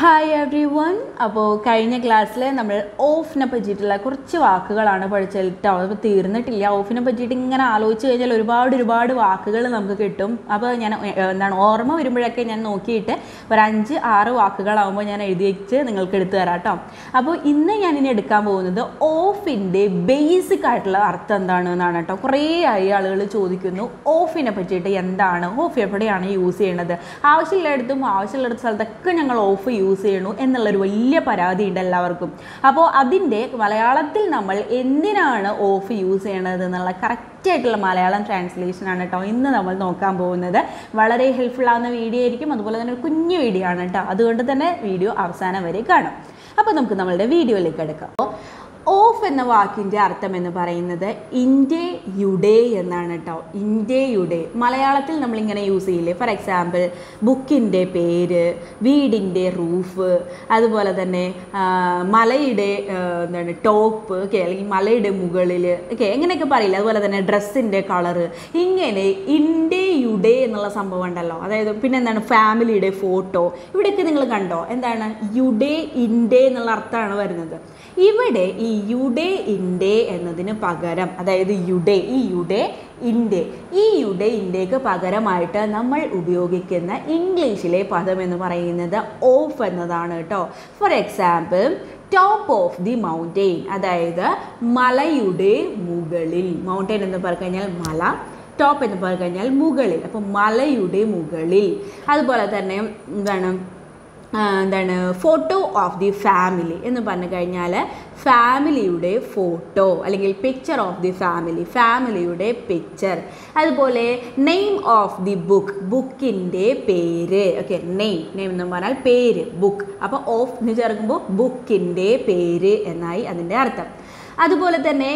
hi every one അപ്പോൾ കഴിഞ്ഞ ക്ലാസ്സിൽ നമ്മൾ ഓഫിനെ പറ്റിയിട്ടുള്ള കുറച്ച് വാക്കുകളാണ് പഠിച്ചത് കേട്ടോ അപ്പോൾ തീർന്നിട്ടില്ല ഓഫിനെ പറ്റിയിട്ട് ഇങ്ങനെ ആലോചിച്ച് കഴിഞ്ഞാൽ ഒരുപാട് ഒരുപാട് വാക്കുകൾ നമുക്ക് കിട്ടും അപ്പോൾ ഞാൻ ഏ, എന്താണ് ഓർമ്മ വരുമ്പോഴൊക്കെ ഞാൻ നോക്കിയിട്ട് ഒരു അഞ്ച് ആറ് വാക്കുകളാകുമ്പോൾ ഞാൻ എഴുതി വെച്ച് നിങ്ങൾക്ക് എടുത്തു തരാം കേട്ടോ അപ്പോൾ ഇന്ന് ഞാൻ ഇനി എടുക്കാൻ പോകുന്നത് ഓഫിൻ്റെ ബേസിക് ആയിട്ടുള്ള അർത്ഥം എന്താണ് എന്നാണ് കേട്ടോ കുറേ ആയി ആളുകൾ ചോദിക്കുന്നു ഓഫിനെ പറ്റിയിട്ട് എന്താണ് ഓഫ് എവിടെയാണ് യൂസ് ചെയ്യണത് ആവശ്യമുള്ളിടത്തും ആവശ്യമുള്ള സ്ഥലത്തൊക്കെ ഞങ്ങൾ ഓഫ് യൂസ് ചെയ്യണു എന്നുള്ളൊരു വലിയ പരാതി ഉണ്ട് എല്ലാവർക്കും അപ്പോൾ അതിൻ്റെ മലയാളത്തിൽ നമ്മൾ എന്തിനാണ് ഓഫ് യൂസ് ചെയ്യണത് എന്നുള്ള കറക്റ്റ് ആയിട്ടുള്ള മലയാളം ട്രാൻസ്ലേഷൻ ആണ് കേട്ടോ ഇന്ന് നമ്മൾ നോക്കാൻ പോകുന്നത് വളരെ ഹെൽപ്ഫുൾ ആവുന്ന വീഡിയോ ആയിരിക്കും അതുപോലെ തന്നെ ഒരു കുഞ്ഞു വീഡിയോ ആണ് കേട്ടോ അതുകൊണ്ട് തന്നെ വീഡിയോ അവസാനം വരെ കാണാം അപ്പോൾ നമുക്ക് നമ്മളുടെ വീഡിയോയിലേക്ക് എടുക്കാം അപ്പോൾ ഓഫ് എന്ന വാക്കിൻ്റെ അർത്ഥം എന്ന് പറയുന്നത് ഇന്ത്യയുടെ എന്നാണ് കേട്ടോ ഇന്ത്യയുടെ മലയാളത്തിൽ നമ്മളിങ്ങനെ യൂസ് ചെയ്യില്ലേ ഫോർ എക്സാമ്പിൾ ബുക്കിൻ്റെ പേര് വീടിൻ്റെ റൂഫ് അതുപോലെ തന്നെ ആ, മലയുടെ ആ, എന്താണ് ടോപ്പ് ഒക്കെ അല്ലെങ്കിൽ മലയുടെ മുകളിൽ ഒക്കെ എങ്ങനെയൊക്കെ പറയില്ല അതുപോലെ തന്നെ ഡ്രസ്സിൻ്റെ കളറ് ഇങ്ങനെ ഇന്ത്യയുടെ എന്നുള്ള സംഭവം ഉണ്ടല്ലോ അതായത് പിന്നെ എന്താണ് ഫാമിലിയുടെ ഫോട്ടോ ഇവിടെയൊക്കെ നിങ്ങൾ കണ്ടോ എന്താണ് യുഡേ ഇൻഡേ എന്നുള്ള അർത്ഥമാണ് വരുന്നത് ഇവിടെ ഈ യുഡേ ഇൻഡേ എന്നതിന് പകരം അതായത് യുഡേ ഈ യുഡേ ഇൻഡേ ഈ യുഡേ ഇൻഡേക്ക് പകരമായിട്ട് നമ്മൾ ഉപയോഗിക്കുന്ന ഇംഗ്ലീഷിലെ പദം എന്ന് പറയുന്നത് ഓഫ് എന്നതാണ് കേട്ടോ for example top of the mountain അതായത് മലയുടെ മുകളിൽ മൗണ്ടെയിൻ എന്ന് പറഞ്ഞു കഴിഞ്ഞാൽ മല ടോപ്പ് എന്ന് പറഞ്ഞു കഴിഞ്ഞാൽ മുകളിൽ അപ്പോൾ മലയുടെ മുകളിൽ അതുപോലെ തന്നെ എന്താണ് ആ, എന്താണ് ഫോട്ടോ ഓഫ് ദി ഫാമിലി എന്ന് പറഞ്ഞു കഴിഞ്ഞാൽ ഫാമിലിയുടെ ഫോട്ടോ അല്ലെങ്കിൽ പിക്ചർ ഓഫ് ദി ഫാമിലി ഫാമിലിയുടെ പിക്ചർ അതുപോലെ നെയിം ഓഫ് ദി ബുക്ക് ബുക്കിൻ്റെ പേര് ഓക്കെ നെയിം നെയിം എന്ന് പറഞ്ഞാൽ പേര് ബുക്ക് അപ്പോൾ ഓഫ് എന്ന് ചേർക്കുമ്പോൾ ബുക്കിൻ്റെ പേര് എന്നായി അതിൻ്റെ അർത്ഥം അതുപോലെ തന്നെ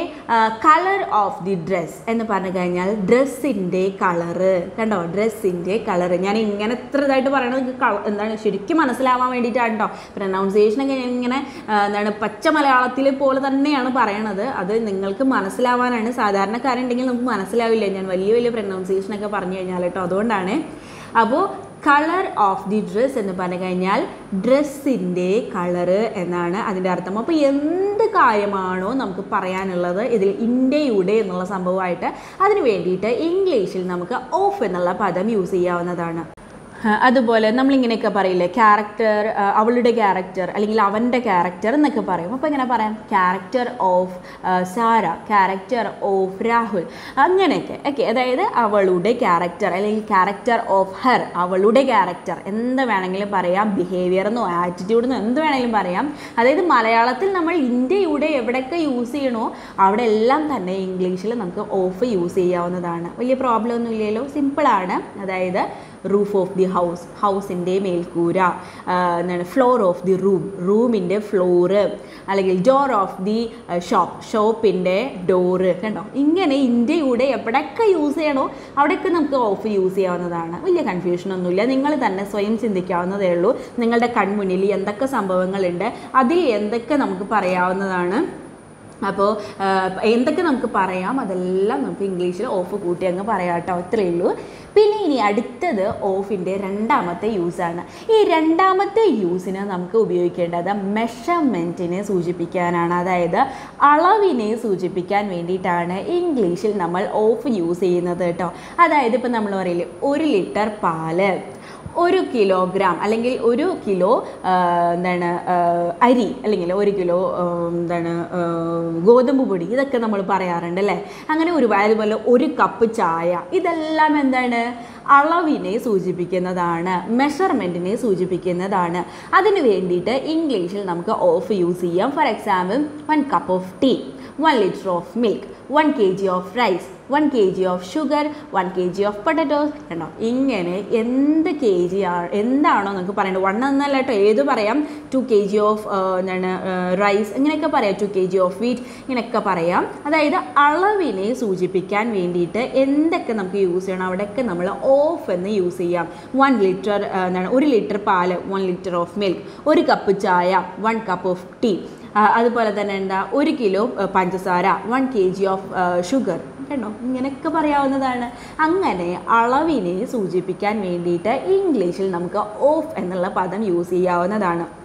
കളർ ഓഫ് ദി ഡ്രസ്സ് എന്ന് പറഞ്ഞു കഴിഞ്ഞാൽ ഡ്രസ്സിൻ്റെ കളറ് കണ്ടോ ഡ്രസ്സിൻ്റെ കളറ് ഞാൻ ഇങ്ങനെ ഇത്ര ഇതായിട്ട് പറയണത് നിങ്ങൾക്ക് കള എന്താണ് ശരിക്കും മനസ്സിലാവാൻ വേണ്ടിയിട്ടാണ് കേട്ടോ പ്രൊനൗൺസിയേഷനൊക്കെ ഞാൻ ഇങ്ങനെ ആ, എന്താണ് പച്ച മലയാളത്തിൽ പോലെ തന്നെയാണ് പറയണത് അത് നിങ്ങൾക്ക് മനസ്സിലാവാനാണ് സാധാരണക്കാരുണ്ടെങ്കിൽ നമുക്ക് മനസ്സിലാവില്ല ഞാൻ വലിയ വലിയ പ്രൊനൗൺസിയേഷനൊക്കെ പറഞ്ഞു കഴിഞ്ഞാൽ കേട്ടോ അതുകൊണ്ടാണ് അപ്പോൾ കളർ ഓഫ് ദി ഡ്രസ്സ് എന്ന് പറഞ്ഞു കഴിഞ്ഞാൽ ഡ്രസ്സിൻ്റെ കളറ് എന്നാണ് അതിൻ്റെ അർത്ഥം അപ്പോൾ എന്ത് കാര്യമാണോ നമുക്ക് പറയാനുള്ളത് ഇതിൽ ഇന്ത്യയുടെ എന്നുള്ള സംഭവമായിട്ട് അതിന് വേണ്ടിയിട്ട് ഇംഗ്ലീഷിൽ നമുക്ക് ഓഫ് എന്നുള്ള പദം യൂസ് ചെയ്യാവുന്നതാണ് ആ, അതുപോലെ നമ്മളിങ്ങനെയൊക്കെ പറയില്ലേ ക്യാരക്ടർ അവളുടെ ക്യാരക്ടർ അല്ലെങ്കിൽ അവൻ്റെ ക്യാരക്ടർ എന്നൊക്കെ പറയും അപ്പോൾ ഇങ്ങനെ പറയാം character of Sara character of Rahul അങ്ങനെയൊക്കെ ഓക്കെ അതായത് അവളുടെ ക്യാരക്ടർ അല്ലെങ്കിൽ ക്യാരക്ടർ ഓഫ് ഹെർ അവളുടെ ക്യാരക്ടർ എന്ത് വേണമെങ്കിലും പറയാം ബിഹേവിയർ എന്നോ ആറ്റിറ്റ്യൂഡ് എന്നോ എന്ത് വേണമെങ്കിലും പറയാം അതായത് മലയാളത്തിൽ നമ്മൾ ഇന്ത്യയുടെ എവിടെയൊക്കെ യൂസ് ചെയ്യണോ അവിടെ എല്ലാം തന്നെ ഇംഗ്ലീഷിൽ നമുക്ക് ഓഫ് യൂസ് ചെയ്യാവുന്നതാണ് വലിയ പ്രോബ്ലം ഒന്നും ഇല്ലല്ലോ സിമ്പിളാണ് അതായത് റൂഫ് ഓഫ് ദി ഹൗസ് ഹൗസിൻ്റെ മേൽക്കൂര ആ, എന്താണ് ഫ്ലോർ ഓഫ് ദി റൂം റൂമിൻ്റെ ഫ്ലോറ് അല്ലെങ്കിൽ ഡോർ ഓഫ് ദി ഷോപ്പ് ഷോപ്പിൻ്റെ ഡോറ് കണ്ടോ ഇങ്ങനെ ഇന്ത്യയുടെ എവിടെയൊക്കെ യൂസ് ചെയ്യണോ അവിടെയൊക്കെ നമുക്ക് ഓഫ് യൂസ് ചെയ്യാവുന്നതാണ് വലിയ കൺഫ്യൂഷൻ ഒന്നുമില്ല നിങ്ങൾ തന്നെ സ്വയം ചിന്തിക്കാവുന്നതേ ഉള്ളൂ നിങ്ങളുടെ കൺമുന്നിൽ എന്തൊക്കെ സംഭവങ്ങളുണ്ട് അതിൽ എന്തൊക്കെ നമുക്ക് പറയാവുന്നതാണ് അപ്പോൾ എന്തൊക്കെ നമുക്ക് പറയാം അതെല്ലാം നമുക്ക് ഇംഗ്ലീഷിൽ ഓഫ് കൂട്ടി അങ്ങ് പറയാം കേട്ടോ അത്രയേ ഉള്ളൂ പിന്നെ ഇനി അടുത്തത് ഓഫിൻ്റെ രണ്ടാമത്തെ യൂസാണ് ഈ രണ്ടാമത്തെ യൂസിന് നമുക്ക് ഉപയോഗിക്കേണ്ടത് മെഷർമെൻറ്റിനെ സൂചിപ്പിക്കാനാണ് അതായത് അളവിനെ സൂചിപ്പിക്കാൻ വേണ്ടിയിട്ടാണ് ഇംഗ്ലീഷിൽ നമ്മൾ ഓഫ് യൂസ് ചെയ്യുന്നത് കേട്ടോ അതായത് ഇപ്പം നമ്മൾ പറയില്ലേ ഒരു ലിറ്റർ പാല് ഒരു കിലോഗ്രാം അല്ലെങ്കിൽ ഒരു കിലോ ആ, എന്താണ് ആ, അരി അല്ലെങ്കിൽ ഒരു കിലോ ആ, എന്താണ് ആ, ഗോതമ്പ് പൊടി ഇതൊക്കെ നമ്മൾ പറയാറുണ്ട് അല്ലേ അങ്ങനെ ഒരു അതുപോലെ ഒരു കപ്പ് ചായ ഇതെല്ലാം എന്താണ് അളവിനെ സൂചിപ്പിക്കുന്നതാണ് മെഷർമെൻറ്റിനെ സൂചിപ്പിക്കുന്നതാണ് അതിന് വേണ്ടിയിട്ട് ഇംഗ്ലീഷിൽ നമുക്ക് ഓഫ് യൂസ് ചെയ്യാം for example one cup of tea one litre of milk one K G of rice one K G of sugar one K G of potatoes കണ്ടോ ഇങ്ങനെ എന്ത് കെ ജി ആ എന്താണോ നമുക്ക് പറയേണ്ടത് വൺ എന്നല്ല കേട്ടോ ഏത് പറയാം ടു കെ ജി ഓഫ് എന്താണ് റൈസ് ഇങ്ങനെയൊക്കെ പറയാം two K G of wheat ഇങ്ങനെയൊക്കെ പറയാം അതായത് അളവിനെ സൂചിപ്പിക്കാൻ വേണ്ടിയിട്ട് എന്തൊക്കെ നമുക്ക് യൂസ് ചെയ്യണം അവിടെയൊക്കെ നമ്മൾ ഓഫ് എന്ന് യൂസ് ചെയ്യാം വൺ ലിറ്റർ എന്താണ് ഒരു ലിറ്റർ പാല് വൺ ലിറ്റർ ഓഫ് മിൽക്ക് ഒരു കപ്പ് ചായ വൺ കപ്പ് ഓഫ് ടീ അതുപോലെ തന്നെ എന്താ ഒരു കിലോ ആ, പഞ്ചസാര one K G of sugar കണ്ടോ ഇങ്ങനെയൊക്കെ പറയാവുന്നതാണ് അങ്ങനെ അളവിനെ സൂചിപ്പിക്കാൻ വേണ്ടിയിട്ട് ഇംഗ്ലീഷിൽ നമുക്ക് ഓഫ് എന്നുള്ള പദം യൂസ് ചെയ്യാവുന്നതാണ്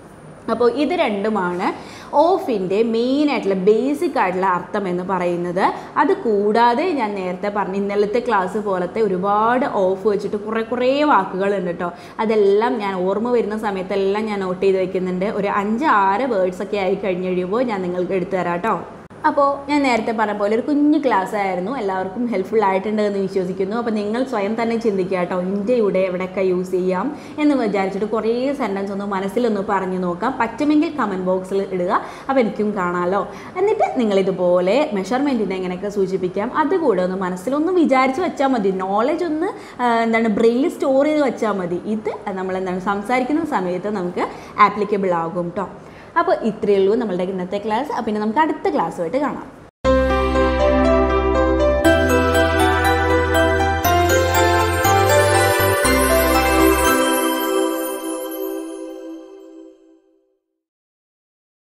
അപ്പോൾ ഇത് രണ്ടുമാണ് ഓഫിൻ്റെ മെയിൻ ആയിട്ടുള്ള ബേസിക് ആയിട്ടുള്ള അർത്ഥം എന്ന് പറയുന്നത് അത് കൂടാതെ ഞാൻ നേരത്തെ പറഞ്ഞ ഇന്നലത്തെ ക്ലാസ് പോലത്തെ ഒരുപാട് ഓഫ് വെച്ചിട്ട് കുറേ കുറേ വാക്കുകളുണ്ട് കേട്ടോ അതെല്ലാം ഞാൻ ഓർമ്മ വരുന്ന സമയത്തെല്ലാം ഞാൻ നോട്ട് ചെയ്ത് വെക്കുന്നുണ്ട് ഒരു അഞ്ച് ആറ് വേർഡ്സ് ഒക്കെ ആയി കഴിഞ്ഞ് കഴിയുമ്പോൾ ഞാൻ നിങ്ങൾക്ക് എടുത്തു തരാം കേട്ടോ അപ്പോൾ ഞാൻ നേരത്തെ പറഞ്ഞ പോലെ ഒരു കുഞ്ഞു ക്ലാസ് ആയിരുന്നു എല്ലാവർക്കും ഹെൽപ്ഫുൾ ആയിട്ടുണ്ട് എന്ന് വിശ്വസിക്കുന്നു അപ്പോൾ നിങ്ങൾ സ്വയം തന്നെ ചിന്തിക്കുക കേട്ടോ ഇന്ത്യയുടെ എവിടെയൊക്കെ യൂസ് ചെയ്യാം എന്ന് വിചാരിച്ചിട്ട് കുറേ സെൻറ്റൻസ് ഒന്ന് മനസ്സിലൊന്ന് പറഞ്ഞു നോക്കാം പറ്റുമെങ്കിൽ കമൻറ്റ് ബോക്സിൽ ഇടുക അപ്പോൾ എനിക്കും കാണാമല്ലോ എന്നിട്ട് നിങ്ങളിതുപോലെ മെഷർമെൻറ്റിനെ എങ്ങനെയൊക്കെ സൂചിപ്പിക്കാം അതുകൂടെ ഒന്ന് മനസ്സിലൊന്ന് വിചാരിച്ച് വെച്ചാൽ മതി നോളജ് ഒന്ന് ആ, എന്താണ് ബ്രെയിൽ സ്റ്റോർ ചെയ്ത് വെച്ചാൽ മതി ഇത് നമ്മൾ എന്താണ് സംസാരിക്കുന്ന സമയത്ത് നമുക്ക് ആപ്ലിക്കബിൾ ആകും കേട്ടോ അപ്പോൾ ഇത്രയേ ഉള്ളൂ നമ്മളുടെ ഇന്നത്തെ ക്ലാസ് അപ്പോൾ പിന്നെ നമുക്ക് അടുത്ത ക്ലാസ്സുമായിട്ട് കാണാം